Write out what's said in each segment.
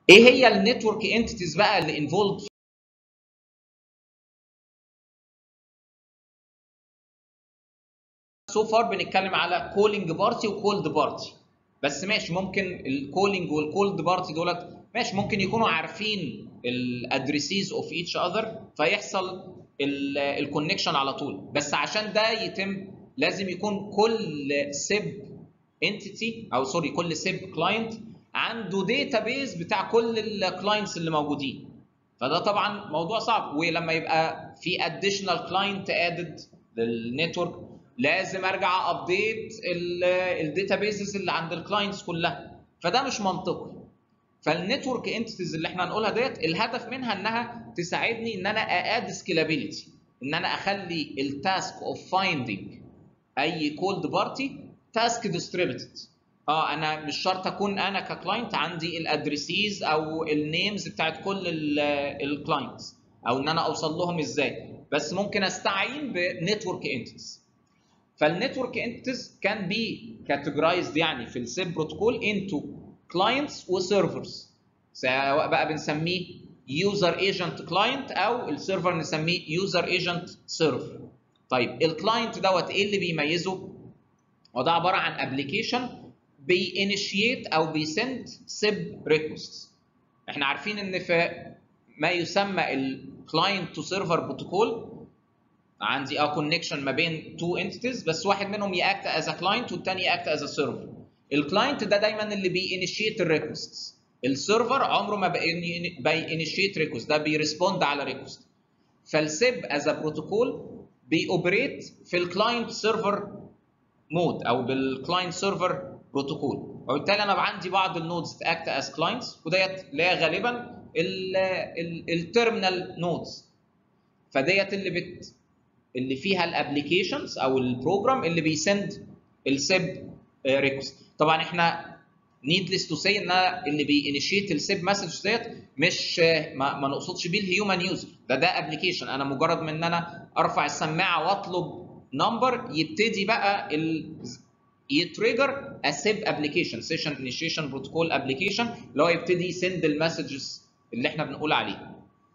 ايه هي النتورك انتيتيز بقى اللي انفولد سو فار بنتكلم على كولينج بارتي وكولد بارتي بس ماشي ممكن الكولينج والكولد بارتي دولت ماشي ممكن يكونوا عارفين الادريسيز اوف ايتش اذر فيحصل الكونكشن على طول بس عشان ده يتم لازم يكون كل سيب انتيتي او سوري كل سيب كلاينت عنده داتا بيز بتاع كل الكلاينتس اللي موجودين فده طبعا موضوع صعب ولما يبقى في اديشنال كلاينت ادد للنتورك لازم ارجع ابديت الداتا بيزز اللي عند الكلاينتس كلها فده مش منطقي فالنتورك انتيتيز اللي احنا هنقولها ديت الهدف منها انها تساعدني ان انا ااد سكيلابيلتي ان انا اخلي التاسك اوف فايندينج اي كولد بارتي تاسك ديستريبيوتد اه انا مش شرط اكون انا ككلاينت عندي الادريسيز او النيمز بتاعت كل الكلاينتس او ان انا اوصل لهم ازاي بس ممكن استعين بنتورك انتيتيز فالنتورك انتيتيز كان بي كاتيجورايزد يعني في السيب بروتوكول انتو كلاينتس وسيرفرز سواء بقى بنسميه يوزر ايجنت كلاينت او السيرفر نسميه يوزر ايجنت سيرفر طيب الكلاينت دوت ايه اللي بيميزه وده عباره عن ابلكيشن بينيشيت او بيسند سيب ريكوست احنا عارفين ان في ما يسمى الكلاينت تو سيرفر بروتوكول عندي اه كونكشن ما بين تو انتيتيز بس واحد منهم ياكت از ا كلاينت والثاني ياكت از ا سيرفر الكلاينت ده دايما اللي بينيشيت الريكوست السيرفر عمره ما بينيشيت ريكوست ده بيرسبوند على ريكوست فالسيب از ا بروتوكول بيوبريت في الكلاينت سيرفر مود او بالكلاينت سيرفر بروتوكول وبالتالي انا عندي بعض النودز تاكت از كلاينتس وديت اللي هي غالبا التيرمينال نودز فديت اللي بت اللي فيها الابلكيشنز او البروجرام اللي بيسند السيب ريكوست طبعا احنا نيدلس تو سي ان اللي بينيشيت السيب مسج ديت مش ما, ما نقصدش بيه الهيومن يوزر ده ده ابلكيشن انا مجرد من ان انا ارفع السماعه واطلب نمبر يبتدي بقى ال يتريجر اسيب ابلكيشن سيشن انيشيشن بروتوكول ابلكيشن اللي هو يبتدي يسند المسجز اللي احنا بنقول عليه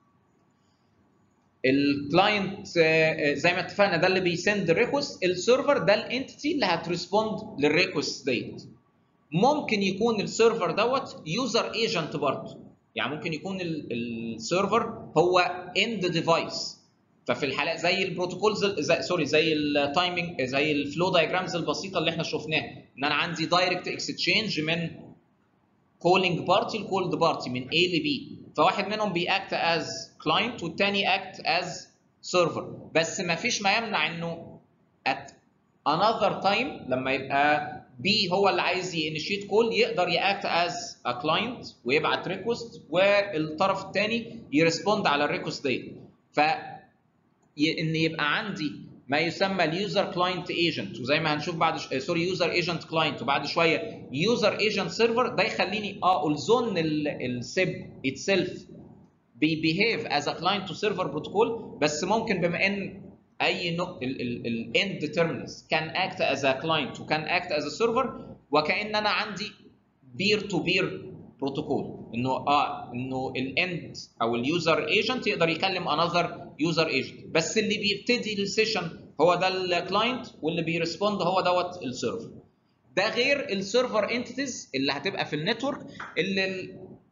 الكلاينت زي ما اتفقنا ده اللي بيسند الريكوست السيرفر ده الانتيتي اللي هتريسبوند للريكوست ديت ممكن يكون السيرفر دوت يوزر ايجنت برضه يعني ممكن يكون السيرفر هو اند ديفايس ففي الحالات زي البروتوكولز زي سوري زي التايمنج زي الفلو دايجرامز البسيطه اللي احنا شفناها ان انا عندي دايركت اكستشينج من كولينج بارتي لكولد بارتي من A ل B فواحد منهم بيأكت از كلاينت والتاني اكت از سيرفر بس ما فيش ما يمنع انه at another time لما يبقى B هو اللي عايز ينشيت كول يقدر ياكت از ا كلاينت ويبعت ريكوست والطرف الثاني يرسبوند على الريكوست دي ف ان يبقى عندي ما يسمى اليوزر كلاينت ايجنت وزي ما هنشوف بعد ش... سوري يوزر ايجنت كلاينت وبعد شويه يوزر ايجنت سيرفر ده يخليني اه الزون السيب اتسيلف بيبيهيف از ا كلاينت تو سيرفر بروتوكول بس ممكن بما ان اي الاند تيرمينالز كان اكت از ا كلاينت وكان اكت از ا سيرفر وكان انا عندي بير تو بير بروتوكول انه اه انه الاند او اليوزر ايجنت يقدر يكلم انذر يوزر ايجنت بس اللي بيبتدي السيشن هو ده الكلاينت واللي بيرسبوند هو دوت السيرفر ده غير السيرفر انتيتيز اللي هتبقى في النتورك اللي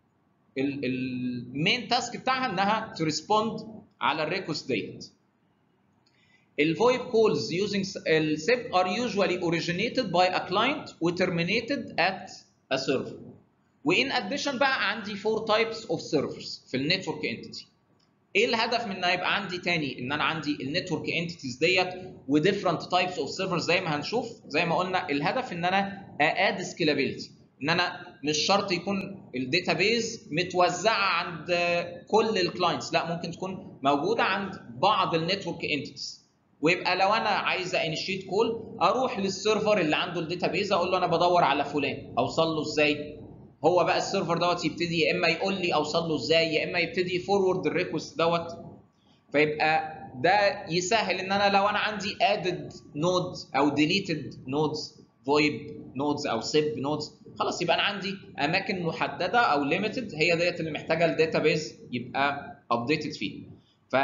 المين تاسك بتاعها انها تريسبوند على الريكوست ديت الفويب calls using السيب are usually originated by a client و terminated at a server وان اديشن بقى عندي four types of servers في النتورك انتيتي ايه الهدف من ان يبقى عندي تاني ان انا عندي النتورك انتيتيز ديت وديفرنت تايبس اوف سيرفرز زي ما هنشوف زي ما قلنا الهدف ان انا اد سكيلابيلتي ان انا مش شرط يكون الداتابيز متوزعه عند كل الكلاينتس لا ممكن تكون موجوده عند بعض النتورك انتيتيز ويبقى لو انا عايز انيشيت كول اروح للسيرفر اللي عنده الداتابيز اقول له انا بدور على فلان اوصل له ازاي هو بقى السيرفر دوت يبتدي يا اما يقول لي اوصل له ازاي يا اما يبتدي يفورورد الريكوست دوت فيبقى ده يسهل ان انا لو انا عندي ادد نود او ديليتد نودز فويب نودز او سيب نودز خلاص يبقى انا عندي اماكن محدده او ليميتد هي ديت اللي محتاجه الداتابيز يبقى ابديتد فيه ف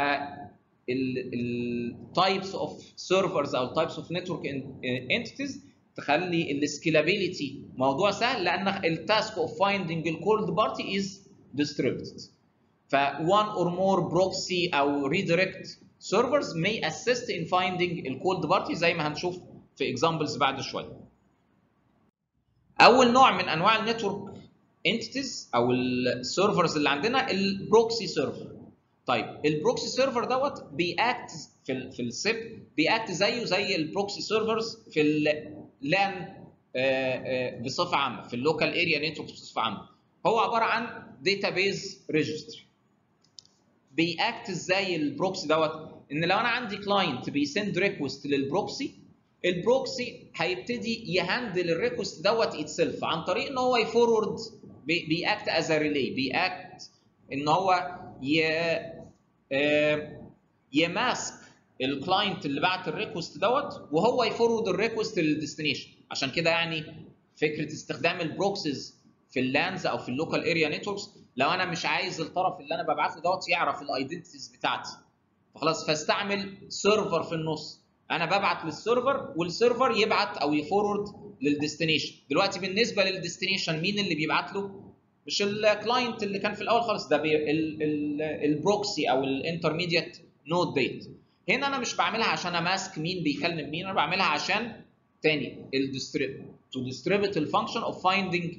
التايبس اوف سيرفرز او التايبس اوف نتورك انتيتيز تخلي السكيلابيلتي موضوع سهل لان التاسك اوف فايندينج الكولد بارتي از distributed ف one or more proxy او redirect servers may assist in finding الكولد بارتي زي ما هنشوف في examples بعد شويه اول نوع من انواع النتورك انتيتيز او السيرفرز اللي عندنا البروكسي سيرفر طيب البروكسي سيرفر دوت بيأكت في ال في السيب بيأكت زيه زي البروكسي سيرفرز في اللان بصفه عامه في اللوكال اريا نتورك بصفه عامه هو عباره عن داتابيز ريجستري بيأكت ازاي البروكسي دوت ان لو انا عندي كلاينت بيسند ريكوست للبروكسي البروكسي هيبتدي يهندل الريكوست دوت اتسلف عن طريق ان هو يفورورد بيأكت از ريلي بيأكت ان هو ي يماسك الكلاينت اللي بعت الريكوست دوت وهو يفورورد الريكوست للديستنيشن عشان كده يعني فكره استخدام البروكسيز في اللانز او في اللوكال اريا نتوركس لو انا مش عايز الطرف اللي انا ببعت له دوت يعرف الايدنتيز بتاعتي فخلاص فاستعمل سيرفر في النص انا ببعت للسيرفر والسيرفر يبعت او يفورورد للديستنيشن دلوقتي بالنسبه للديستنيشن مين اللي بيبعت له مش الكلاينت اللي كان في الاول خالص ده البروكسي او الانترميديت نود ديت هنا انا مش بعملها عشان اماسك مين بيكلم مين انا بعملها عشان تاني تو ديستريبيوت الفانكشن اوف فايندينج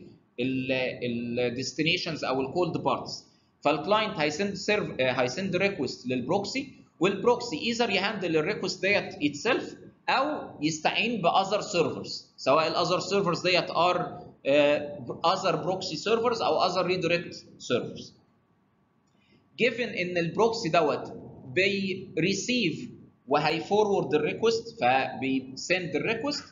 الديستنيشنز او الكولد بارتس فالكلاينت هيسند سيرف هيسند ريكوست للبروكسي والبروكسي ايزر يهندل الريكوست ديت اتسيلف او يستعين باذر سيرفرز سواء الاذر سيرفرز ديت ار اذر بروكسي سيرفرز او اذر ريدايركت سيرفرز given ان البروكسي دوت بيريسيف وهيفورورد الريكوست فبيسند الريكوست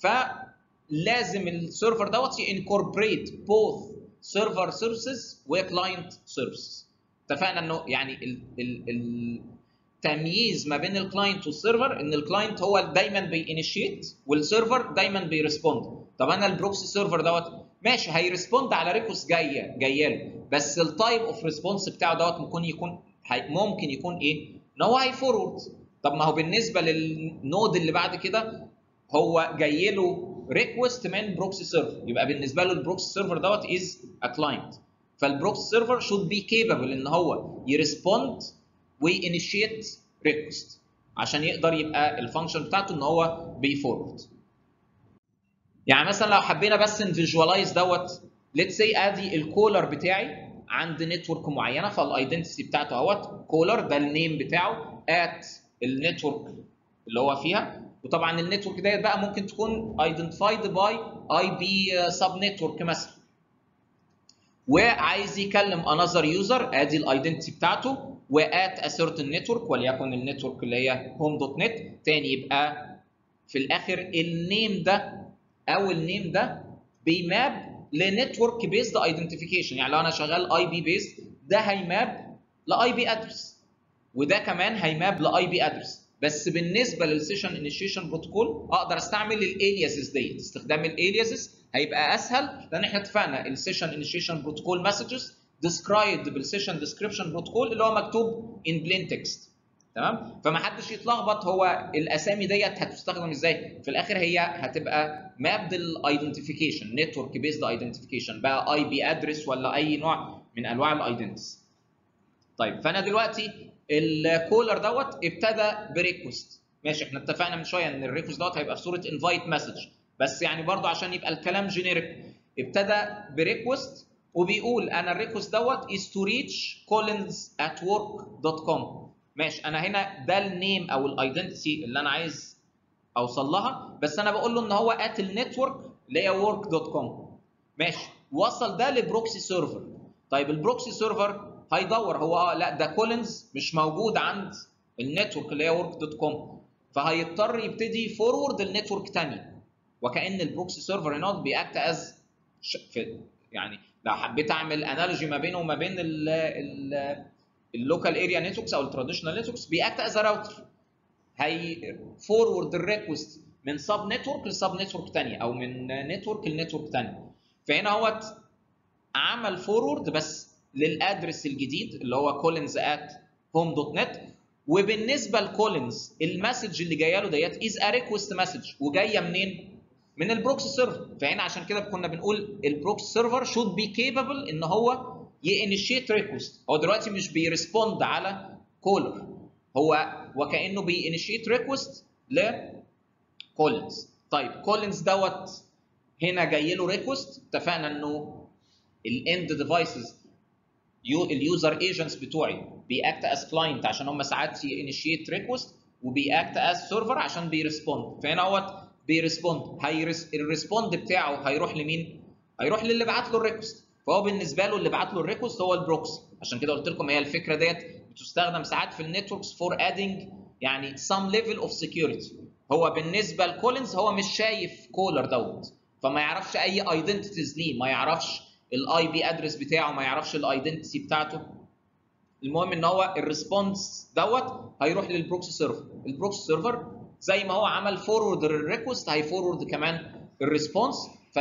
فلازم السيرفر دوت ينكوربريت بوث سيرفر سيرفيسز وكلاينت سيرفيسز اتفقنا انه يعني ال ال التمييز ما بين الكلاينت والسيرفر ان الكلاينت هو دايما بينيشيت والسيرفر دايما بيرسبوند طب انا البروكسي سيرفر دوت ماشي هيرسبوند على ريكوست جايه جايه له بس التايب اوف ريسبونس بتاعه دوت ممكن يكون ممكن يكون ايه؟ ان هو هيفورورد طب ما هو بالنسبه للنود اللي بعد كده هو جاي له ريكوست من بروكسي سيرفر يبقى بالنسبه له البروكسي سيرفر دوت از ا كلاينت فالبروكسي سيرفر should be capable ان هو يرسبوند وينيشيت ريكوست عشان يقدر يبقى الفانكشن بتاعته ان هو بيفورورد يعني مثلا لو حبينا بس نفيجوالايز دوت ليتس سي ادي الكولر بتاعي عند نتورك معينه فالايدنتيتي بتاعته اهوت كولر ده النيم بتاعه ات النتورك اللي هو فيها وطبعا النتورك ديت بقى ممكن تكون ايدنتيفايد باي اي بي سب نتورك مثلا وعايز يكلم انذر يوزر ادي الايدنتيتي بتاعته وات ا سيرتن نتورك وليكن النتورك اللي هي هوم دوت نت تاني يبقى في الاخر النيم ده او النيم ده بيماب لنتورك بيزد ايدنتيفيكيشن يعني لو انا شغال اي بي بيزد ده هيماب لاي بي ادرس وده كمان هيماب لاي بي ادرس بس بالنسبه للسيشن انيشيشن بروتوكول اقدر استعمل الالياسز ديت استخدام الالياسز هيبقى اسهل لان احنا اتفقنا السيشن انيشيشن بروتوكول مسجز described بالسيشن ديسكريبشن بروتوكول اللي هو مكتوب in plain text تمام فما حدش يتلخبط هو الاسامي ديت هتستخدم ازاي في الاخر هي هتبقى مابد الايدنتيفيكيشن نتورك بيزد ايدنتيفيكيشن بقى اي بي ادرس ولا اي نوع من انواع الايدنتس طيب فانا دلوقتي الكولر دوت ابتدى بريكوست ماشي احنا اتفقنا من شويه ان الريكوست دوت هيبقى في صوره انفايت مسج بس يعني برضو عشان يبقى الكلام جينيريك ابتدى بريكوست وبيقول انا الريكوست دوت is to reach collins at work.com ماشي انا هنا ده النيم او الايدنتيتي اللي انا عايز اوصل لها بس انا بقول له ان هو ات النتورك اللي هي work.com ماشي وصل ده لبروكسي سيرفر طيب البروكسي سيرفر هيدور هو اه لا ده كولينز مش موجود عند النتورك اللي هي work.com فهيضطر يبتدي فورورد النتورك تاني وكان البروكسي سيرفر هنا بيأكت از يعني لو حبيت اعمل انالوجي ما بينه وما بين ال ال اللوكال اريا نتوركس او التراديشنال نتوركس بيأكت از راوتر هي فورورد الريكوست من سب نتورك لسب نتورك ثانيه او من نتورك لنتورك ثانيه فهنا هو عمل فورورد بس للادرس الجديد اللي هو كولينز ات هوم دوت نت وبالنسبه لكولينز المسج اللي جايه له ديت از ا ريكوست مسج وجايه منين؟ من البروكسي سيرفر فهنا عشان كده كنا بنقول البروكسي سيرفر شود بي كيبل ان هو يانيشيت ريكوست هو دلوقتي مش بيرسبوند على كولر هو وكانه بيانيشيت ريكوست ل كولينز طيب كولينز دوت هنا جاي له ريكوست اتفقنا انه الاند ديفايسز اليوزر ايجنتس بتوعي بياكت از كلاينت عشان هم ساعات يانيشيت ريكوست وبياكت از سيرفر عشان بيرسبوند فهنا هو بيرسبوند هيرس الريسبوند بتاعه هيروح لمين؟ هيروح للي بعت له الريكوست فهو بالنسبه له اللي بعت له الريكوست هو البروكسي عشان كده قلت لكم هي الفكره ديت بتستخدم ساعات في النتوركس فور ادنج يعني some level of security هو بالنسبه لكولينز هو مش شايف كولر دوت فما يعرفش اي ايدنتيتيز ليه ما يعرفش الاي بي ادرس بتاعه ما يعرفش الايدنتيتي بتاعته المهم ان هو الريسبونس دوت هيروح للبروكسي سيرفر البروكسي سيرفر زي ما هو عمل فورورد للريكوست هيفورورد كمان الريسبونس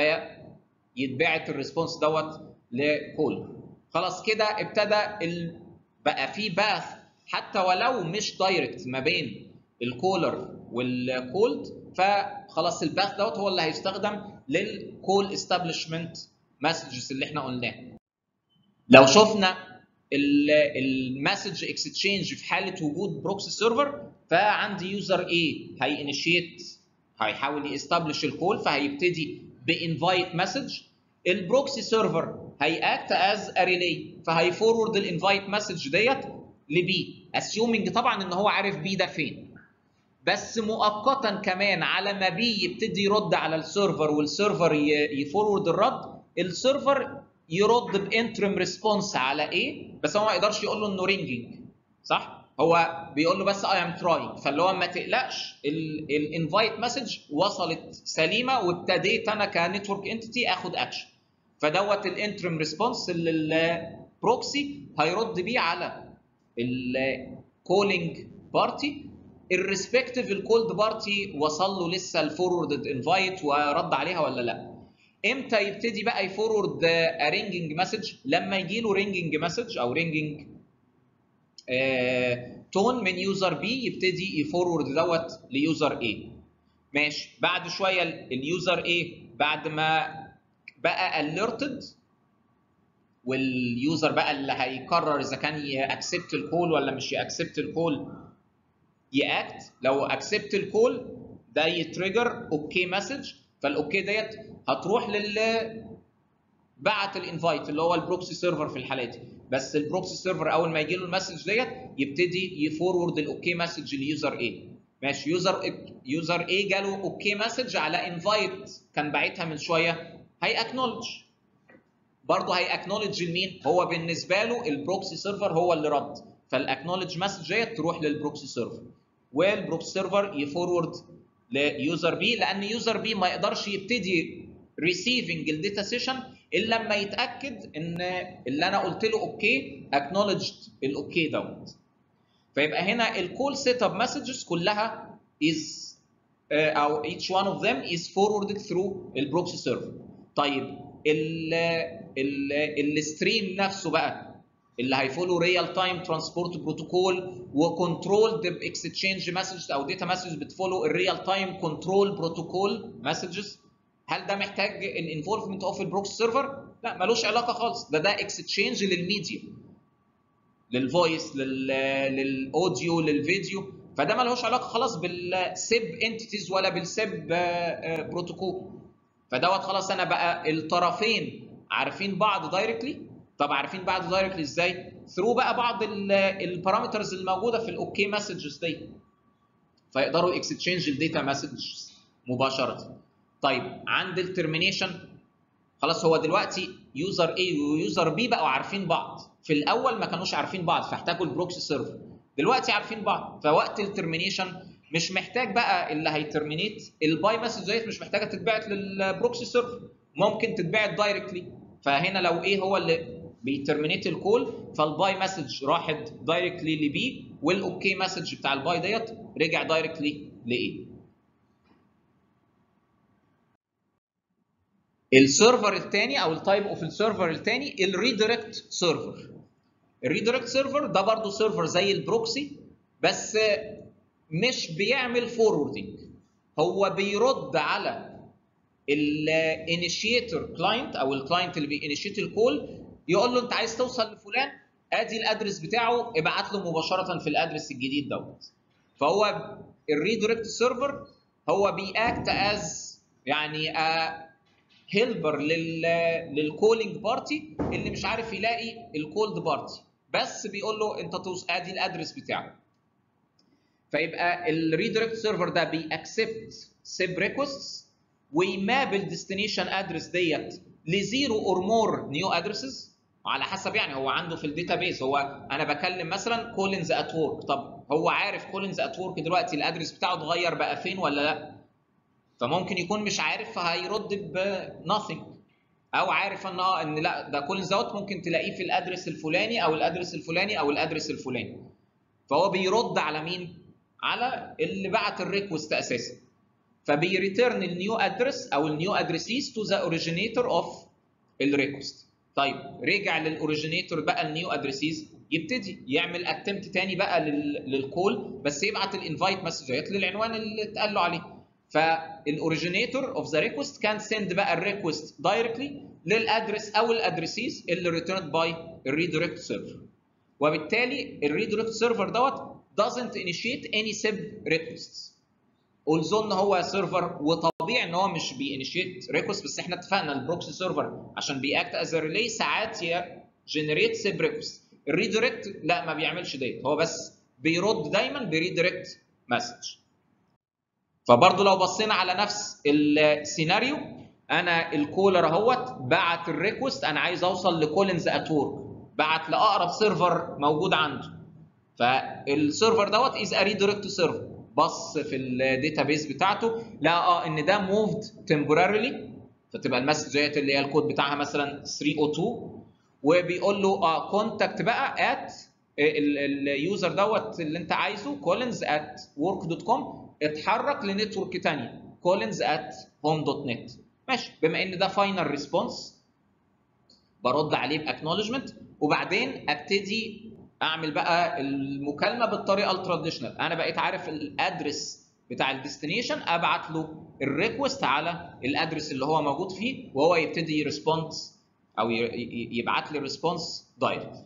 فيتبعت الريسبونس دوت لكولر خلاص كده ابتدى ال... بقى في باث حتى ولو مش دايركت ما بين الكولر والكولد فخلاص الباث دوت هو اللي هيستخدم للكول استابليشمنت مسجز اللي احنا قلناه لو شفنا المسج اكستشينج في حاله وجود بروكسي سيرفر فعندي يوزر ايه هينيشيت هيحاول يستبلش الكول فهيبتدي بانفايت مسج البروكسي سيرفر هياكت از ا ريلي فهيفورورد الانفايت مسج ديت لبي اسيومنج طبعا ان هو عارف بي ده فين بس مؤقتا كمان على ما بي يبتدي يرد على السيرفر والسيرفر يفورورد الرد السيرفر يرد بانترم ريسبونس على ايه بس هو ما يقدرش يقول له انه رينجينج صح هو بيقول له بس اي ام تراينج فاللي هو ما تقلقش الانفايت مسج وصلت سليمه وابتديت انا كنتورك انتيتي اخد اكشن فدوت الانترم ريسبونس اللي البروكسي هيرد بيه على الكولينج بارتي الريسبكتيف الكولد بارتي وصل له لسه الفورورد انفايت ورد عليها ولا لا امتى يبتدي بقى يفورورد رينجنج مسج لما يجي له رينجنج مسج او رينجنج تون من يوزر بي يبتدي يفورورد دوت ليوزر اي ماشي بعد شويه اليوزر اي بعد ما بقى اليرتد واليوزر بقى اللي هيقرر اذا كان ياكسبت الكول ولا مش ياكسبت الكول ياكت لو اكسبت الكول ده يتريجر اوكي مسج فالاوكي ديت هتروح لل بعت الانفايت اللي هو البروكسي سيرفر في الحاله دي بس البروكسي سيرفر اول ما يجي له المسج ديت يبتدي يفورورد الاوكي مسج ليوزر اي ماشي يوزر يوزر اي جاله اوكي مسج على انفايت كان باعتها من شويه هي اكنولج برضه هي اكنولج لمين هو بالنسبه له البروكسي سيرفر هو اللي رد فالاكنولج مسج ديت تروح للبروكسي سيرفر والبروكسي سيرفر يفورورد ليوزر بي لان يوزر بي ما يقدرش يبتدي ريسيفنج الداتا سيشن الا لما يتاكد ان اللي انا قلت له اوكي اكنولجد الاوكي دوت فيبقى هنا الكول سيت اب مسجز كلها از او each one of them is forwarded through البروكسي سيرفر طيب ال ال الستريم نفسه بقى اللي هيفولو ريال تايم ترانسبورت بروتوكول وكنترولد اكستشينج مسجز او داتا مسجز بتفولو الريال تايم كنترول بروتوكول مسجز هل ده محتاج الانفولفمنت اوف البروكسي سيرفر؟ لا ملوش علاقه خالص ده ده اكستشينج للميديا للفويس للاوديو للفيديو فده ملوش علاقه خلاص بالسيب انتيتيز ولا بالسيب بروتوكول فدوت خلاص انا بقى الطرفين عارفين بعض دايركتلي طب عارفين بعض دايركتلي ازاي؟ ثرو بقى بعض البارامترز الموجوده في الاوكي مسجز دي فيقدروا اكستشينج الداتا مسجز مباشره طيب عند الترمينيشن خلاص هو دلوقتي يوزر A ويوزر B بقوا عارفين بعض في الاول ما كانوش عارفين بعض فاحتاجوا البروكسي سيرفر دلوقتي عارفين بعض فوقت الترمينيشن مش محتاج بقى اللي هيترمينيت الباي مسج ديت مش محتاجه تتبعت للبروكسي سيرفر ممكن تتبعت دايركتلي فهنا لو ايه هو اللي بيترمينيت الكول فالباي مسج راحت دايركتلي لبي والاوكي مسج بتاع الباي ديت رجع دايركتلي لايه السيرفر الثاني او التايب اوف السيرفر الثاني الريدايركت سيرفر الريدايركت سيرفر ده برضه سيرفر زي البروكسي بس مش بيعمل فوروردنج هو بيرد على الانيشيتور كلاينت او الكلاينت اللي بينيشيت الكول يقول له انت عايز توصل لفلان ادي الادرس بتاعه ابعت له مباشره في الادرس الجديد دوت فهو الريدايركت سيرفر هو بيأكت از يعني هيلبر لل للكولينج بارتي اللي مش عارف يلاقي الكولد بارتي بس بيقول له انت توصل ادي الادرس بتاعه فيبقى الريدايركت سيرفر ده بيأكسبت سيب ريكوستس ويماب الديستنيشن ادرس ديت لزيرو اور مور نيو ادرسز على حسب يعني هو عنده في الداتابيز هو انا بكلم مثلا كولينز ات ورك طب هو عارف كولينز ات ورك دلوقتي الادرس بتاعه اتغير بقى فين ولا لا فممكن يكون مش عارف فهيرد ب nothing او عارف ان اه ان لا ده كولينز دوت ممكن تلاقيه في الادرس الفلاني او الادرس الفلاني او الادرس الفلاني فهو بيرد على مين على اللي بعت الريكوست اساسا فبيريتيرن النيو ادرس او النيو ادرسيز تو ذا اوريجينيتور اوف الريكوست طيب رجع للاوريجينيتور بقى النيو ادرسيز يبتدي يعمل اتمت تاني بقى للكول بس يبعت الانفايت مسجات للعنوان اللي اتقال له عليه فالاوريجينيتور اوف ذا ريكوست كان سند بقى الريكوست دايركتلي للادرس او الادرسيز اللي ريتيرند باي الريدايركت سيرفر وبالتالي الريدايركت سيرفر دوت doesn't initiate any sub requests although ان هو سيرفر وطبيعي ان هو مش بينيشيت ريكوست بس احنا اتفقنا البروكسي سيرفر عشان بيأكت از ريلي ساعات جنريت سيب ريكوست الريدايركت لا ما بيعملش ديت هو بس بيرد دايما بريدايركت مسج فبرضه لو بصينا على نفس السيناريو انا الكولر اهوت بعت الريكوست انا عايز اوصل لكولينز ات ورك بعت لاقرب سيرفر موجود عنده فالسيرفر دوت از ا ريدايركت سيرفر بص في الداتابيس بتاعته لقى اه ان ده موفد تمبوراريلي فتبقى المسج ديت اللي هي الكود بتاعها مثلا 302 وبيقول له اه كونتاكت بقى ات اليوزر دوت اللي انت عايزه كولينز ات ورك دوت كوم اتحرك لنتورك ثانيه كولينز ات هوم دوت نت ماشي بما ان ده فاينل ريسبونس برد عليه باكنولجمنت وبعدين ابتدي اعمل بقى المكالمه بالطريقه التراديشنال انا بقيت عارف الادرس بتاع الديستنيشن ابعت له الريكوست على الادرس اللي هو موجود فيه وهو يبتدي يرسبونس او يبعت لي ريسبونس دايركت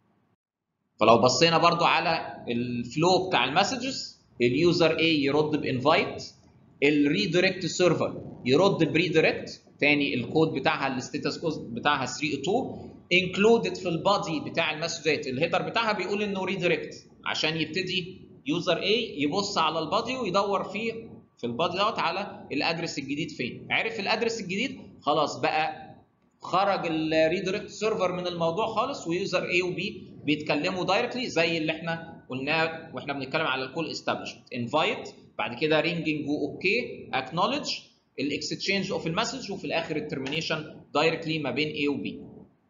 فلو بصينا برضو على الفلو بتاع المسجز اليوزر A يرد بانفايت الريدايركت سيرفر يرد بريدايركت تاني الكود بتاعها الستاتس كود بتاعها 302 انكلودد في البادي بتاع المسجات الهيدر بتاعها بيقول انه ريدايركت عشان يبتدي يوزر A يبص على البادي ويدور فيه في البادي دوت على الادرس الجديد فين عرف الادرس الجديد خلاص بقى خرج الريدايركت سيرفر من الموضوع خالص ويوزر A و B بيتكلموا دايركتلي زي اللي احنا قلناه واحنا بنتكلم على الكول استابلشمنت انفايت بعد كده رينجنج واوكي اكنولج الاكستشينج اوف المسج وفي الاخر الترمينيشن دايركتلي ما بين A و B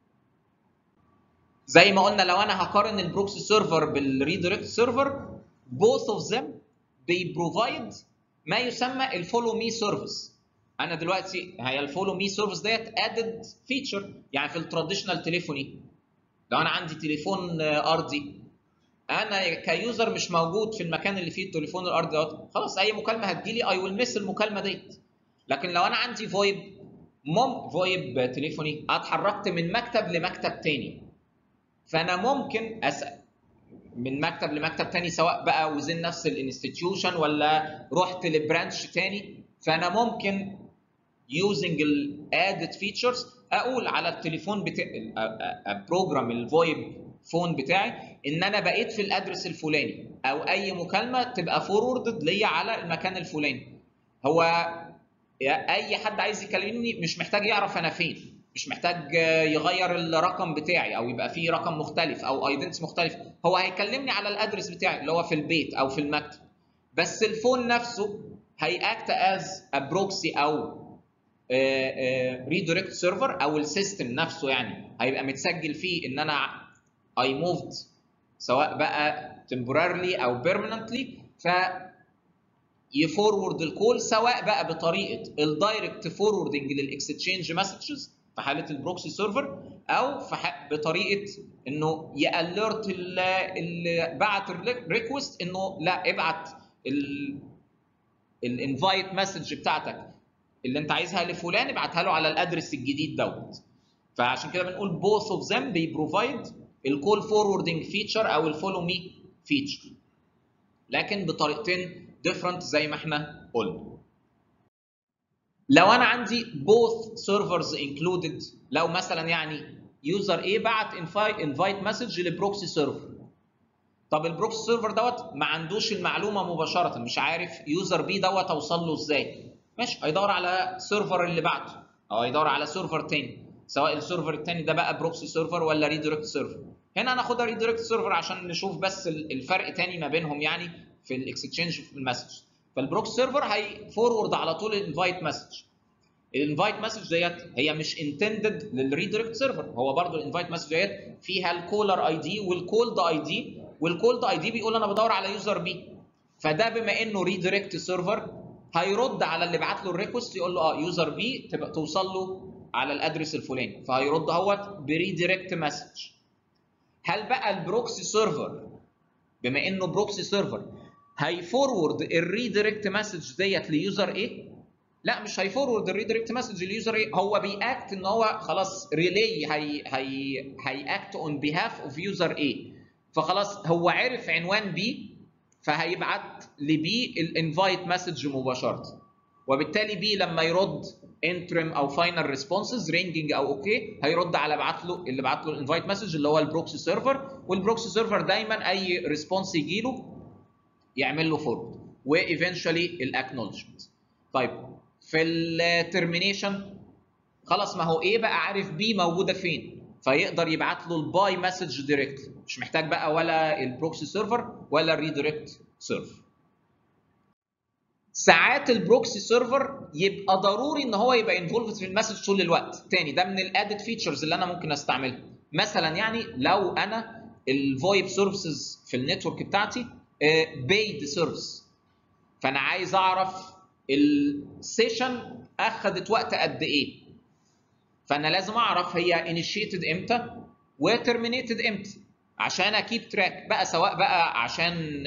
زي ما قلنا لو انا هقارن البروكسي سيرفر بالريدايركت سيرفر both of them they provide ما يسمى الفولو مي سيرفيس انا دلوقتي هي الفولو مي سيرفيس ديت ادد فيتشر يعني في التراديشنال تليفوني لو انا عندي تليفون ارضي انا كيوزر مش موجود في المكان اللي فيه التليفون الارضي دوت خلاص اي مكالمه هتجيلي اي ويل مس المكالمه ديت لكن لو انا عندي فويب مم فويب تليفوني اتحركت من مكتب لمكتب تاني فانا ممكن اسال من مكتب لمكتب تاني سواء بقى وزن نفس الانستتيوشن ولا رحت لبرانش تاني فانا ممكن using الادد فيتشرز اقول على التليفون بتاعي بروجرام الفويب فون بتاعي ان انا بقيت في الادرس الفلاني او اي مكالمه تبقى فوروردد ليا على المكان الفلاني هو اي حد عايز يكلمني مش محتاج يعرف انا فين مش محتاج يغير الرقم بتاعي او يبقى فيه رقم مختلف او ايدنتي مختلف هو هيكلمني على الادرس بتاعي اللي هو في البيت او في المكتب بس الفون نفسه هيأكت از بروكسي او ريدايركت سيرفر او السيستم نفسه يعني هيبقى متسجل فيه ان انا اي موفد سواء بقى temporarily او permanently ف يفورورد الكول سواء بقى بطريقه الدايركت فوروردنج للاكستشينج مسجز في حاله البروكسي سيرفر او في ح... بطريقه انه يالرت اللي بعت الريكوست انه لا ابعت الانفايت مسج بتاعتك اللي انت عايزها لفلان ابعتها له على الادرس الجديد دوت فعشان كده بنقول both of them بيبروفايد الكول فوروردنج فيتشر او الفولو مي فيتشر لكن بطريقتين different زي ما احنا قلنا لو انا عندي both servers included لو مثلا يعني يوزر A بعت invite مسج لبروكسي سيرفر طب البروكسي سيرفر دوت ما عندوش المعلومه مباشره مش عارف يوزر بي دوت اوصل له ازاي ماشي هيدور على السيرفر اللي بعته او هيدور على سيرفر تاني سواء السيرفر التاني ده بقى بروكسي سيرفر ولا ريدايركت سيرفر هنا هناخدها ريدايركت سيرفر عشان نشوف بس الفرق تاني ما بينهم يعني في الاكسشينج في المسج فالبروكسي سيرفر هيفورورد على طول الانفايت مسج الانفايت مسج ديت هي مش انتندد للريدايركت سيرفر هو برضو الانفايت مسج ديت فيها الكولر اي دي والكولد اي دي والكولد اي دي بيقول انا بدور على يوزر بي فده بما انه ريدايركت سيرفر هيرد على اللي بعت له الريكوست يقول له اه يوزر بي تبقى توصل له على الادرس الفلاني فهيرد اهوت بريدايركت مسج هل بقى البروكسي سيرفر بما انه بروكسي سيرفر هيفورورد الريدايركت مسج ديت ليوزر ايه؟ لا مش هيفورورد الريدايركت مسج ليوزر ايه؟ هو بيأكت ان هو خلاص ريلي هي هي هيأكت اون بيهاف اوف يوزر ايه فخلاص هو عرف عنوان بي فهيبعت لبي الانفايت مسج مباشره وبالتالي بي لما يرد انترم او فاينل ريسبونسز رينجنج او اوكي هيرد على بعت له اللي بعت له الانفايت مسج اللي هو البروكسي سيرفر والبروكسي سيرفر دايما اي ريسبونس يجي له يعمل له فورورد وايفينشولي الاكنولجمنت طيب في الترمينيشن خلاص ما هو ايه بقى عارف بي موجوده فين فيقدر يبعت له الباي مسج دايركت مش محتاج بقى ولا البروكسي سيرفر ولا الريدايركت سيرفر ساعات البروكسي سيرفر يبقى ضروري ان هو يبقى انفولفد في المسج طول الوقت تاني ده من الادد فيتشرز اللي انا ممكن استعملها مثلا يعني لو انا الفويب سيرفيسز في النتورك بتاعتي بيد سيرفيس فانا عايز اعرف السيشن اخذت وقت قد ايه فانا لازم اعرف هي انيشيتد امتى وترمينيتد امتى عشان اكيب تراك بقى سواء بقى عشان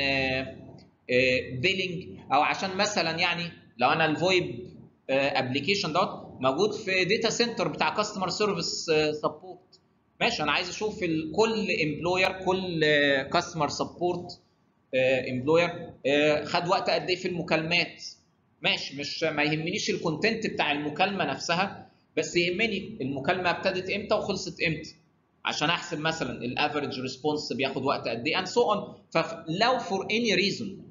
بيلينج او عشان مثلا يعني لو انا الفويب ابلكيشن دوت موجود في داتا سنتر بتاع كاستمر سيرفيس سبورت ماشي انا عايز اشوف كل امبلوير كل كاستمر سبورت امبلوير خد وقت قد ايه في المكالمات ماشي مش ما يهمنيش الكونتنت بتاع المكالمه نفسها بس يهمني المكالمه ابتدت امتى وخلصت امتى عشان احسب مثلا الافريج ريسبونس بياخد وقت قد ايه اند سو اون فلو فور اني ريزون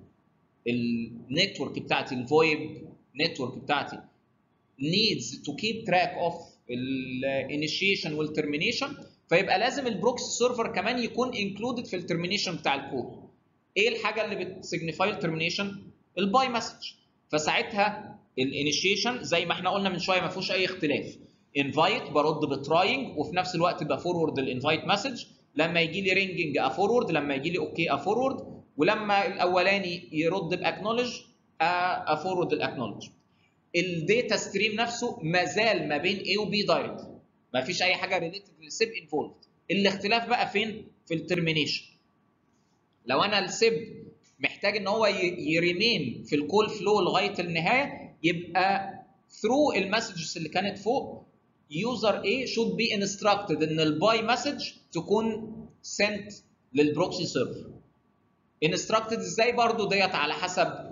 النتورك بتاعتي الفويب نتورك بتاعتي needs to keep track of الانيشيشن والترمينيشن فيبقى لازم البروكسي سيرفر كمان يكون انكلودد في الترمينيشن بتاع الكود ايه الحاجه اللي بتسيجنيفاي الترمينيشن الباي مسج فساعتها الانيشيشن زي ما احنا قلنا من شويه ما فيهوش اي اختلاف انفايت برد بتراينج وفي نفس الوقت بفورورد الانفايت مسج لما يجي لي رينجنج افورورد لما يجي لي اوكي افورورد ولما الاولاني يرد باكنولج افورورد الاكنولج الداتا ستريم نفسه ما زال ما بين A و B دايركت ما فيش اي حاجه ريليتد للسيب انفولد الاختلاف بقى فين في الترمينيشن لو انا السيب محتاج ان هو يريمين في الكول فلو لغايه النهايه يبقى ثرو المسجز اللي كانت فوق يوزر A should be instructed ان الباي مسج تكون sent للبروكسي سيرفر instructed ازاي برضو ديت على حسب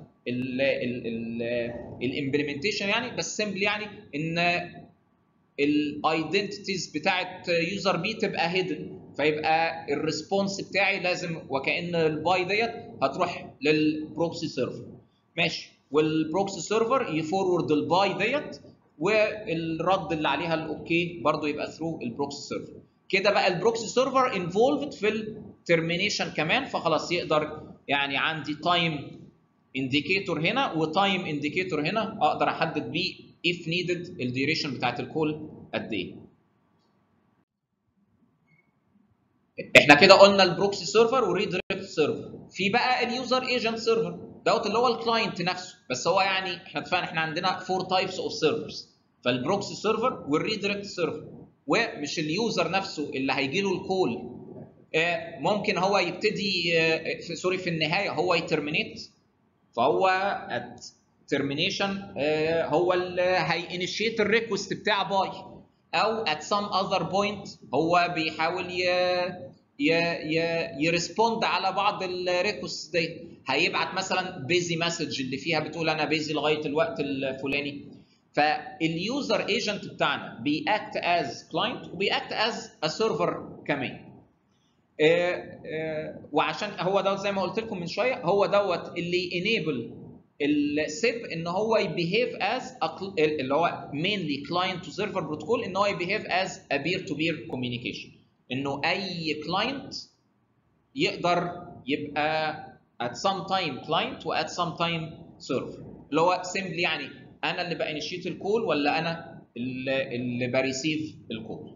الامبلمنتيشن يعني بس سمبل يعني ان الايدنتيتيز بتاعت يوزر بي تبقى هيدن فيبقى الريسبونس بتاعي لازم وكان الباي ديت هتروح للبروكسي سيرفر ماشي والبروكسي سيرفر يفورورد الباي ديت والرد اللي عليها الاوكي برضو يبقى ثرو البروكسي سيرفر كده بقى البروكسي سيرفر انفولفد في الترمينيشن كمان فخلاص يقدر يعني عندي تايم انديكيتور هنا وتايم انديكيتور هنا اقدر احدد بيه if needed الديوريشن بتاعت الكول قد ايه احنا كده قلنا البروكسي سيرفر والريدايركت سيرفر في بقى اليوزر ايجنت سيرفر دوت اللي هو الكلاينت نفسه بس هو يعني احنا اتفقنا احنا عندنا فور تايبس اوف سيرفرز فالبروكسي سيرفر والريدايركت سيرفر ومش اليوزر نفسه اللي هيجي له الكول ممكن هو يبتدي سوري في النهايه هو يترمينيت فهو ات ترمينيشن هو اللي هينيشيت الريكوست بتاع باي او at some other point هو بيحاول ي ي ي يرسبوند على بعض الريكوست دي هيبعت مثلا بيزي مسج اللي فيها بتقول انا بيزي لغايه الوقت الفلاني فاليوزر ايجنت بتاعنا بيأكت از كلاينت وبيأكت از ا سيرفر كمان آه آه وعشان هو دوت زي ما قلت لكم من شويه هو دوت اللي انيبل السيب ان هو يبيهيف از اللي هو مينلي كلاينت تو سيرفر بروتوكول ان هو يبيهيف از ا بير تو بير كوميونيكيشن انه اي كلاينت يقدر يبقى at some time client و at some time server اللي هو simply يعني انا اللي بانيشيت الكول ولا انا اللي, اللي بريسيف الكول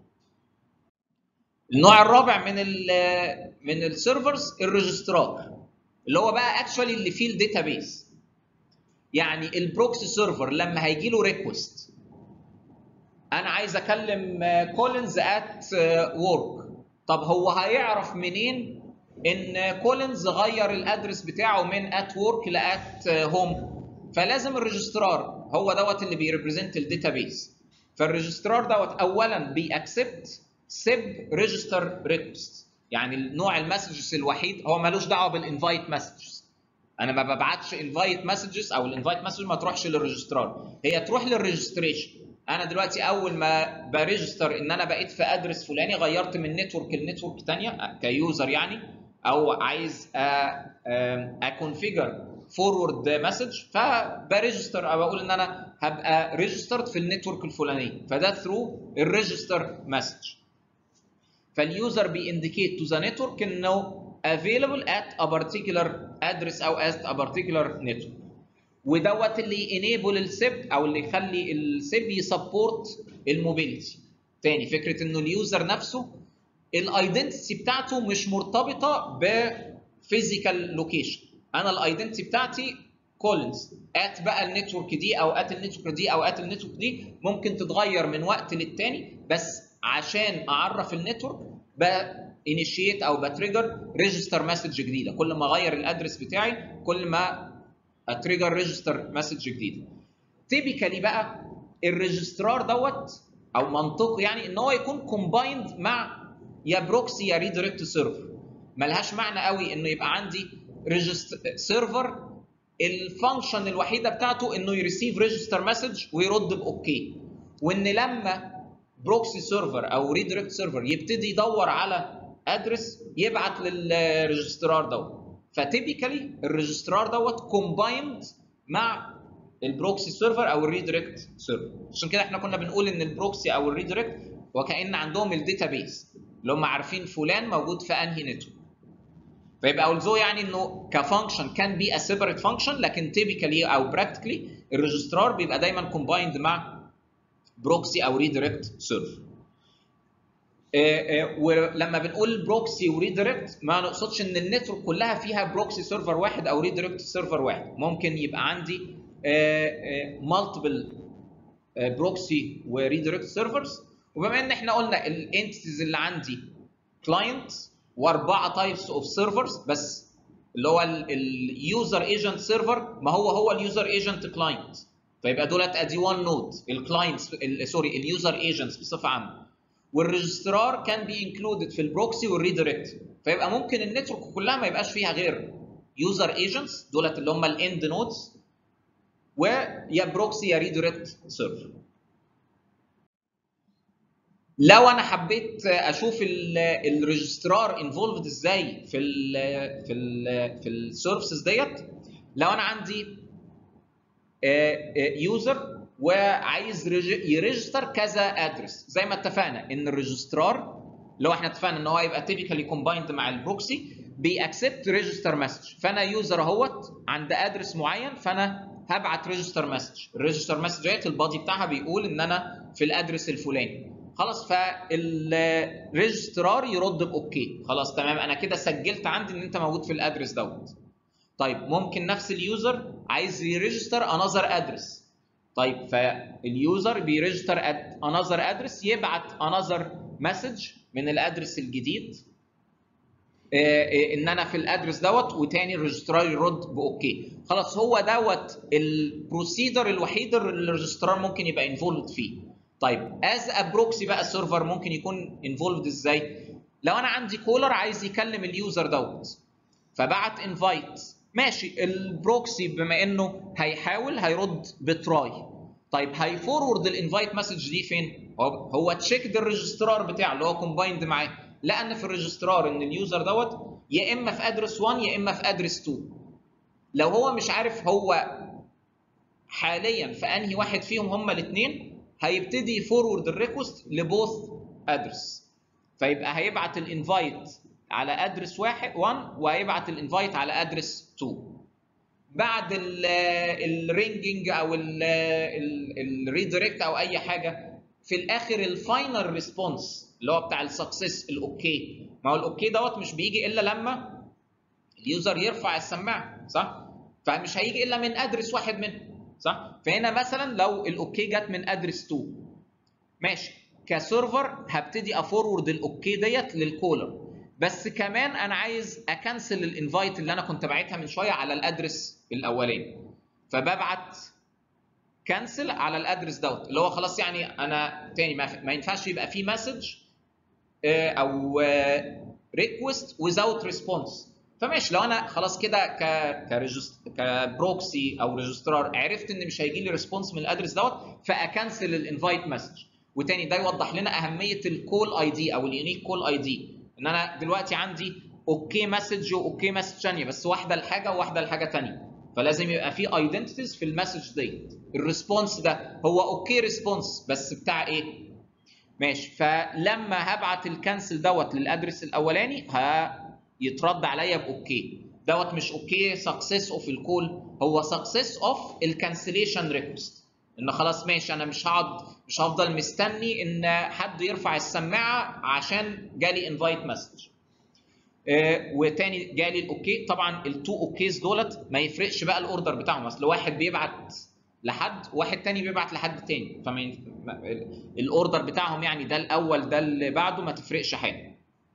النوع الرابع من ال من السيرفرز الريجسترار اللي هو بقى اكشولي اللي فيه الداتابيس يعني البروكسي سيرفر لما هيجي له ريكوست انا عايز اكلم كولينز ات ورك طب هو هيعرف منين ان كولينز غير الادرس بتاعه من ات ورك لات هوم فلازم الريجسترار هو دوت اللي بيريبريزنت الداتابيس فالريجسترار دوت اولا بيأكسبت سيب ريجستر ريكوست يعني نوع المسجز الوحيد هو ملوش دعوه بالانفايت مسجز انا ما ببعتش انفايت مسجز او الانفايت مسج ما تروحش للريجسترار هي تروح للريجستريشن انا دلوقتي اول ما بريجستر ان انا بقيت في ادرس فلاني غيرت من نتورك لنتورك ثانيه كيوزر يعني او عايز اكونفيجر فورورد مسج فبريجستر او بقول ان انا هبقى ريجسترد في النتورك الفلانيه فده ثرو الريجستر مسج فاليوزر بينديكيت تو ذا نتورك انه available at a particular address او at a particular network ودوت اللي انيبل السيب او اللي يخلي السيب يسبورت الموبيليتي تاني فكره انه اليوزر نفسه الايدنتيتي بتاعته مش مرتبطه بفيزيكال لوكيشن انا الايدنتيتي بتاعتي كولنز ات بقى النتورك دي او ات النتورك دي او ات النتورك دي ممكن تتغير من وقت للتاني بس عشان اعرف النتورك بانيشيت او بتريجر ريجستر مسج جديده كل ما اغير الادرس بتاعي كل ما اتريجر ريجستر مسج جديده تيبيكالي بقى الريجسترار دوت او منطقه يعني ان هو يكون كومبايند مع يا بروكسي يا ريدايركت سيرفر ملهاش معنى قوي انه يبقى عندي سيرفر الفانكشن الوحيده بتاعته انه يريسيف ريجستر مسج ويرد باوكي وان لما بروكسي سيرفر او ريدايركت سيرفر يبتدي يدور على ادرس يبعت للريجسترار دوت فتيبيكالي الريجسترار دوت كومبايند مع البروكسي سيرفر او الريدايركت سيرفر عشان كده احنا كنا بنقول ان البروكسي او الريدايركت وكان عندهم الداتابيس اللي هم عارفين فلان موجود في انهي نتورك فيبقى اولزو يعني انه كفانكشن كان بي ا سيبريت فانكشن لكن تيبيكالي او براكتيكلي الريجسترار بيبقى دايما كومبايند مع بروكسي او ريدايركت سيرفر ولما بنقول بروكسي وريدايركت ما نقصدش ان النتورك كلها فيها بروكسي سيرفر واحد او ريدايركت سيرفر واحد ممكن يبقى عندي مالتيبل بروكسي وريدايركت سيرفرز وبما ان احنا قلنا الانتيتيز اللي عندي كلاينت واربعه تايبس اوف سيرفرز بس اللي هو اليوزر ايجنت سيرفر ما هو هو اليوزر ايجنت كلاينت فيبقى دولت ادي 1 نود الكلاينتس سوري اليوزر ايجنتس بصفه عامه والريجسترار كان بي انكلودد في البروكسي والريدايركت فيبقى ممكن النتورك كلها ما يبقاش فيها غير يوزر ايجنتس دولت اللي هم الاند نودز ويا بروكسي يا ريدايركت سيرفر لو انا حبيت اشوف الريجسترار انفولفد ازاي في ال في ال في السيرفيسز ديت لو انا عندي يوزر وعايز يريجستر كذا ادرس زي ما اتفقنا ان الريجسترار لو احنا اتفقنا ان هو هيبقى تيبيكالي كومبايند مع البروكسي بيأكسبت ريجستر مسج فانا يوزر اهوت عند ادرس معين فانا هبعت ريجستر مسج الريجستر مسج ديت البادي بتاعها بيقول ان انا في الادرس الفلاني خلاص فالريجسترار يرد باوكي خلاص تمام انا كده سجلت عندي ان انت موجود في الادرس دوت طيب ممكن نفس اليوزر عايز يريجستر انذر ادرس طيب فاليوزر بيريجستر انذر ادرس يبعت انذر مسج من الادرس الجديد ان انا في الادرس دوت وتاني الريجسترار يرد باوكي خلاص هو دوت البروسيدر الوحيد اللي الريجسترار ممكن يبقى انفولد فيه طيب از ا بروكسي بقى السيرفر ممكن يكون انفولد ازاي لو انا عندي كولر عايز يكلم اليوزر دوت فبعت انفايت ماشي البروكسي بما انه هيحاول هيرد بتراي طيب هيفورورد الانفايت مسج دي فين هو هو تشيك الريجسترار بتاعه اللي هو كومبايند معاه لقى ان في الريجسترار ان اليوزر دوت يا اما في ادرس 1 يا اما في ادرس 2 لو هو مش عارف هو حاليا في انهي واحد فيهم هما الاثنين هيبتدي يفورورد الريكوست لبوث ادرس فيبقى هيبعت الانفايت على ادرس واحد 1 وهيبعت الانفايت على ادرس 2 بعد الرينجنج او الريدايركت او اي حاجه في الاخر الفاينل ريسبونس اللي هو بتاع السكسس الاوكي ما هو الاوكي دوت مش بيجي الا لما اليوزر يرفع السماعه صح فمش هيجي الا من ادرس واحد منهم صح فهنا مثلا لو الاوكي جت من ادرس 2 ماشي كسيرفر هبتدي افورورد الاوكي ديت للكولر بس كمان انا عايز اكنسل الانفايت اللي انا كنت باعتها من شويه على الادرس الاولاني فببعت كنسل على الادرس دوت اللي هو خلاص يعني انا تاني ما ينفعش يبقى في مسج او ريكوست without ريسبونس فماشي لو انا خلاص كده ك كريجست كبروكسي او ريجسترار عرفت ان مش هيجي لي ريسبونس من الادرس دوت فاكنسل الانفايت مسج وتاني ده يوضح لنا اهميه الكول اي دي او اليونيك كول اي دي ان انا دلوقتي عندي اوكي مسج واوكي مسج ثانيه بس واحده لحاجه وواحده لحاجه ثانيه فلازم يبقى في ايدنتيتيز في المسج ديت الريسبونس ده هو اوكي ريسبونس بس بتاع ايه ماشي فلما هبعت الكنسل دوت للادرس الاولاني هيترد عليا باوكي دوت مش اوكي سكسس اوف الكول هو سكسس اوف الكانسليشن ريكوست ان خلاص ماشي انا مش هقعد مش هفضل مستني ان حد يرفع السماعه عشان جالي انفايت مسج آه وتاني جالي الاوكي طبعا التو اوكيز دولت ما يفرقش بقى الاوردر بتاعهم اصل واحد بيبعت لحد واحد تاني بيبعت لحد تاني فما ينف... الاوردر بتاعهم يعني ده الاول ده اللي بعده ما تفرقش حاجه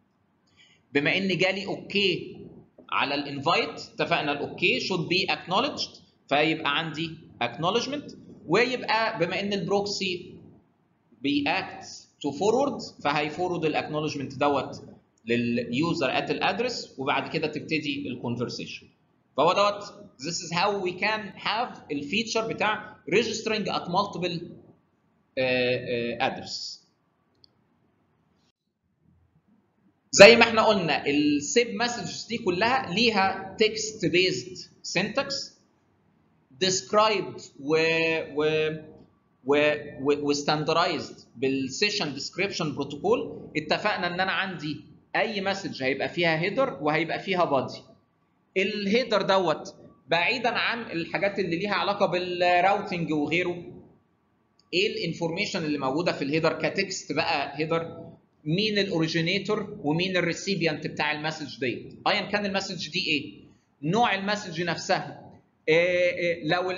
بما ان جالي اوكي على الانفايت اتفقنا الاوكي should be acknowledged فيبقى عندي acknowledgement ويبقى بما ان البروكسي بيأكت تو فورورد فهيفورورد الاكنولجمنت دوت لليوزر ات الادرس وبعد كده تبتدي الكونفرسيشن فهو دوت this is how we can have الفيتشر بتاع registering at multiple uh, uh, address زي ما احنا قلنا السيب مسجز دي كلها ليها text based syntax described و و و وستاندرايزد بالسيشن ديسكريبشن بروتوكول اتفقنا ان انا عندي اي مسج هيبقى فيها هيدر وهيبقى فيها بادي الهيدر دوت بعيدا عن الحاجات اللي ليها علاقه بالراوتنج وغيره ايه الانفورميشن اللي موجوده في الهيدر كتكست بقى هيدر مين الاوريجينيتور ومين الريسيبيانت بتاع المسج ديت ايا كان المسج دي ايه نوع المسج نفسها لو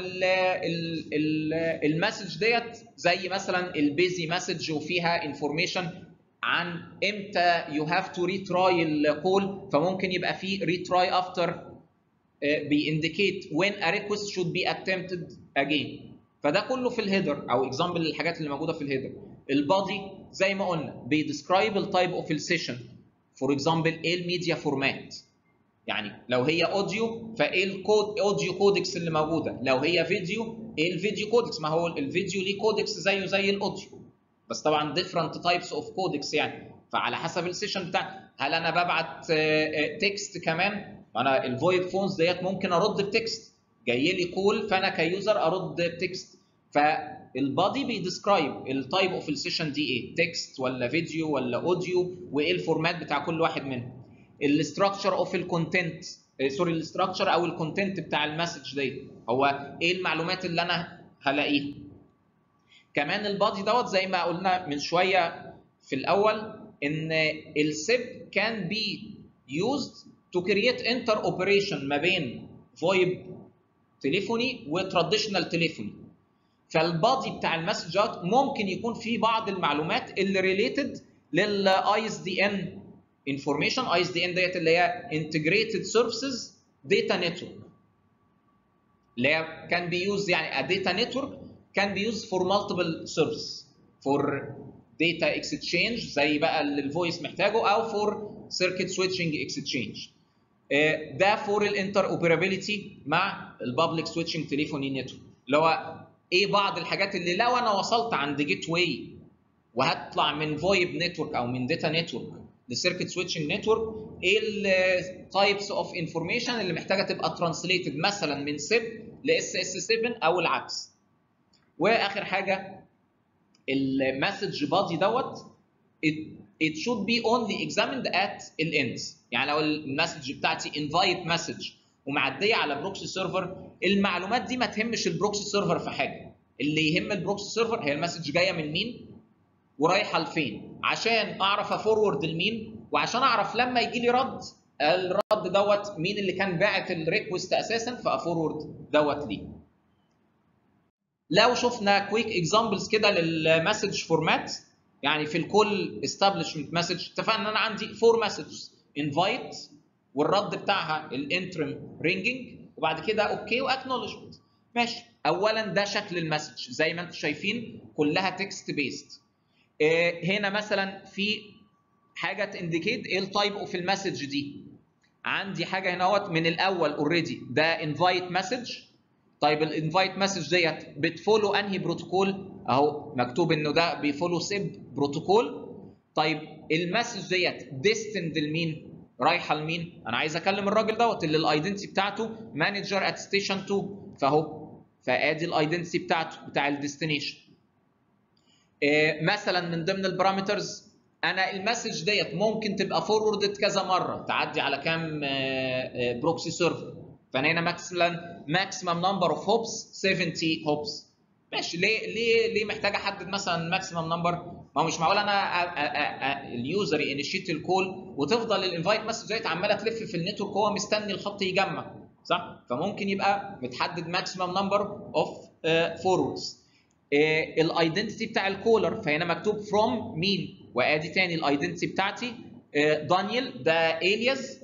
المسج ديت زي مثلا البيزي مسج وفيها انفورميشن عن امتى يو هاف تو ريتراي الكول فممكن يبقى في ريتراي افتر بينديكيت وين ا ريكوست شود بي اتمپتد اجين فده كله في الهيدر او اكزامبل للحاجات اللي موجوده في الهيدر البادي زي ما قلنا بيديسكرايب التايب اوف السيشن فور اكزامبل ايه الميديا فورمات يعني لو هي اوديو فايه الكود اوديو كودكس اللي موجوده لو هي فيديو ايه الفيديو كودكس ما هو الفيديو ليه كودكس زيه زي الاوديو بس طبعا ديفرنت تايبس اوف كودكس يعني فعلى حسب السيشن بتاع هل انا ببعت تكست كمان انا الفويب فونز ديت ممكن ارد بتكست جاي لي كول فانا كيوزر ارد بتكست فالبادي بيديسكرايب التايب اوف السيشن دي ايه تكست ولا فيديو ولا اوديو وايه الفورمات بتاع كل واحد منهم الاستراكشر اوف الكونتنت سوري الاستراكشر او الكونتنت بتاع المسج دي هو ايه المعلومات اللي انا هلاقيها كمان البادي دوت زي ما قلنا من شويه في الاول ان السيب كان بي used to create interoperation ما بين فويب تليفوني وتراديشنال تليفوني فالبادي بتاع المسجات ممكن يكون فيه بعض المعلومات اللي ريليتد للاي اس دي ان انفورميشن اي اس دي ان ديت اللي هي انتجريتد سيرفيسز داتا نتورك اللي هي كان بيوز يعني a data network can be used for multiple service for data exchange زي بقى اللي الفويس محتاجه او for circuit switching exchange آه، ده فور الانتر اوبرابيلتي مع البابليك سويتشنج تليفوني نتورك اللي هو ايه بعض الحاجات اللي لو انا وصلت عند جيت واي وهطلع من فويب نتورك او من داتا نتورك لسيركت سويتشنج نتورك ايه التايبس اوف انفورميشن اللي محتاجه تبقى ترانسليتد مثلا من سيب لاس اس 7 او العكس واخر حاجه المسج بادي دوت it, it should be only examined at الends يعني لو المسج بتاعتي invite message ومعديه على بروكسي سيرفر المعلومات دي ما تهمش البروكسي سيرفر في حاجه اللي يهم البروكسي سيرفر هي المسج جايه من مين ورايحه لفين عشان اعرف افورورد لمين وعشان اعرف لما يجي لي رد الرد دوت مين اللي كان باعت الريكوست اساسا فافورورد دوت ليه لو شفنا كويك اكزامبلز كده للمسج فورمات يعني في الكل استابلشمنت مسج اتفقنا ان انا عندي فور مسجز انفايت والرد بتاعها الانترم رينجنج وبعد كده اوكي واكنولجمنت ماشي اولا ده شكل المسج زي ما انتم شايفين كلها تكست بيست هنا مثلا في حاجه تانديكيت ايه التايب اوف المسج دي عندي حاجه هنا اهوت من الاول اوريدي ده انفايت مسج طيب الانفايت مسج ديت بتفولو انهي بروتوكول اهو مكتوب انه ده بيفولو سيب بروتوكول طيب المسج ديت ديستند لمين رايحه لمين انا عايز اكلم الراجل دوت اللي الايدنتي بتاعته مانجر ات ستيشن 2 فاهو فادي الايدنتي بتاعته بتاع الديستنيشن إيه مثلا من ضمن البارامترز انا المسج ديت ممكن تبقى فوروردد كذا مره تعدي على كام بروكسي سيرفر فانا هنا مثلا ماكسيمم نمبر اوف هوبس 70 هوبس ماشي ليه ليه ليه محتاج احدد مثلا ماكسيمم نمبر ما هو مش معقول انا اليوزر ينشيت الكول وتفضل الانفايت مسج ديت عماله تلف في النتورك وهو مستني الخط يجمع صح فممكن يبقى متحدد ماكسيمم نمبر اوف فوروردز الايدنتي بتاع الكولر فهنا مكتوب فروم مين وادي تاني الايدنتي بتاعتي دانيال ده الياس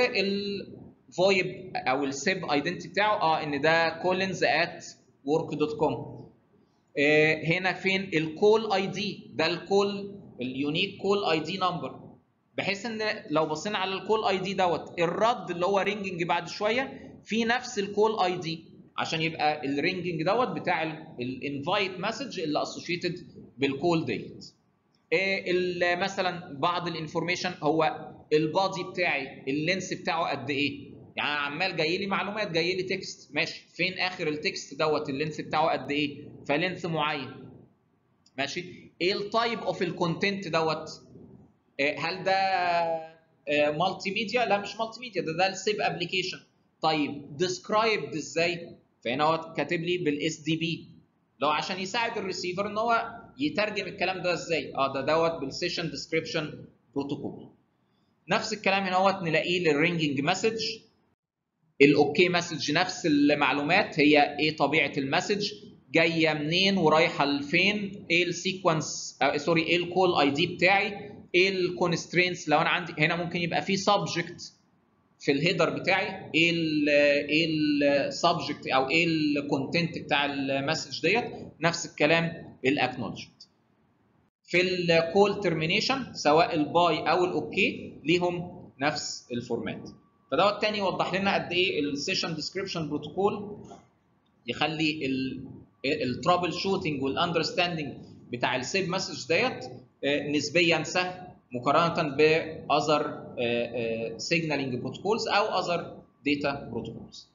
والفويب او السيب ايدنتي بتاعه اه ان ده كولينز ات ورك دوت كوم هنا فين الكول اي دي ده الكول اليونيك كول اي دي نمبر بحيث ان لو بصينا على الكول اي دي دوت الرد اللي هو رينجنج بعد شويه في نفس الكول اي دي عشان يبقى الرينجنج دوت بتاع الانفايت مسج اللي اسوشيتد بالكول ديت إيه مثلا بعض الانفورميشن هو البادي بتاعي اللينس بتاعه قد ايه يعني عمال جاي لي معلومات جاي لي تكست ماشي فين اخر التكست دوت اللينس بتاعه قد ايه فلينس معين ماشي ايه التايب اوف الكونتنت دوت إيه هل ده مالتي ميديا لا مش مالتي ميديا ده ده السيب ابلكيشن طيب ديسكرايبد ازاي فهنا هو كاتب لي بالاس دي بي لو عشان يساعد الريسيفر ان هو يترجم الكلام ده ازاي اه ده دوت بالسيشن ديسكريبشن بروتوكول نفس الكلام هنا هوت نلاقيه للرينجنج مسج الاوكي مسج نفس المعلومات هي ايه طبيعه المسج جايه منين ورايحه لفين ايه السيكونس آه سوري ايه الكول اي دي بتاعي ايه الكونسترينتس لو انا عندي هنا ممكن يبقى في سبجكت في الهيدر بتاعي ايه ال ايه السبجكت او ايه الكونتنت بتاع المسج ديت نفس الكلام الاكنولجمنت في الكول ترمينيشن سواء الباي او الاوكي ليهم نفس الفورمات فدوت تاني يوضح لنا قد ايه السيشن ديسكريبشن بروتوكول يخلي الترابل شوتنج والاندرستاندنج بتاع السيب مسج ديت نسبيا سهل مقارنه باذر سيجنالينج بروتوكولز او اذر داتا بروتوكولز